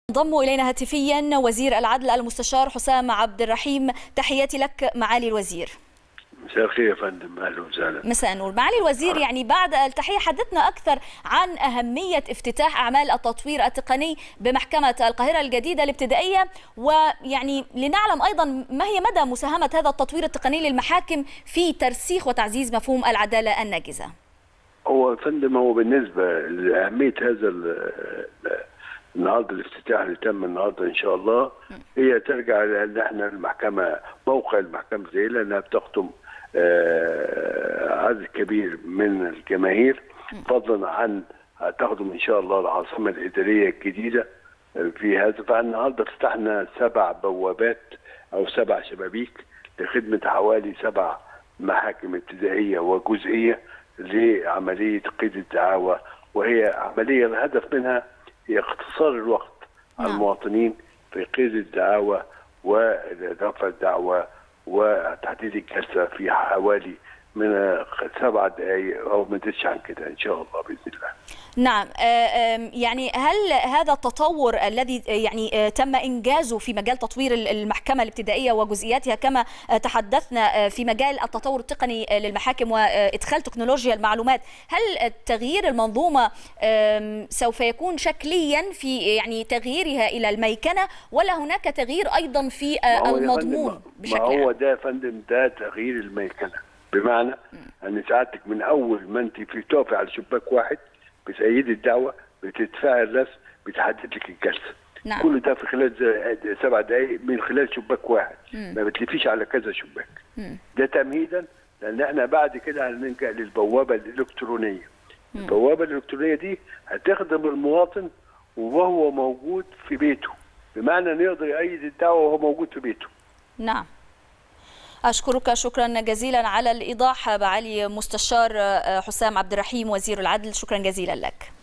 انضم الينا هاتفيا وزير العدل المستشار حسام عبد الرحيم تحياتي لك معالي الوزير مساء الخير يا فندم اهلا وسهلا مساء النور معالي الوزير يعني بعد التحيه حدثنا اكثر عن اهميه افتتاح اعمال التطوير التقني بمحكمه القاهره الجديده الابتدائيه ويعني لنعلم ايضا ما هي مدى مساهمه هذا التطوير التقني للمحاكم في ترسيخ وتعزيز مفهوم العداله الناجزه هو يا فندم هو بالنسبه لاهميه هذا النهارده الافتتاح اللي تم النهارده ان شاء الله هي ترجع لان احنا المحكمه موقع المحكمه زي لانها بتخدم عدد كبير من الجماهير فضلا عن تخدم ان شاء الله العاصمه الاداريه الجديده في هذا فالنهارده فتحنا سبع بوابات او سبع شبابيك لخدمه حوالي سبع محاكم ابتدائيه وجزئيه لعمليه قيد الدعاوى وهي عمليه الهدف منها هي اختصار الوقت على المواطنين في قيد الدعاوى ورفع الدعوى وتحديد الجلسه في حوالي من سبع دقائق او ما تزيدش عن كده ان شاء الله باذن الله. نعم يعني هل هذا التطور الذي يعني تم انجازه في مجال تطوير المحكمه الابتدائيه وجزئياتها كما تحدثنا في مجال التطور التقني للمحاكم وادخال تكنولوجيا المعلومات، هل تغيير المنظومه سوف يكون شكليا في يعني تغييرها الى الميكنه ولا هناك تغيير ايضا في المضمون بشكل ما هو ده يا فندم ده تغيير الميكنه بمعنى ان سعادتك من اول ما انت في تقفي على شباك واحد بتأيدي الدعوه بتدفعي الرسم بتحدد لك الجلسه نعم. كل ده في خلال سبع دقائق من خلال شباك واحد مم. ما بتلفيش على كذا شباك مم. ده تمهيدا لان احنا بعد كده هنلجا للبوابه الالكترونيه مم. البوابه الالكترونيه دي هتخدم المواطن وهو موجود في بيته بمعنى انه يقدر يأيد الدعوه وهو موجود في بيته نعم أشكرك شكرا جزيلا على الإيضاح معالي مستشار حسام عبد الرحيم وزير العدل شكرا جزيلا لك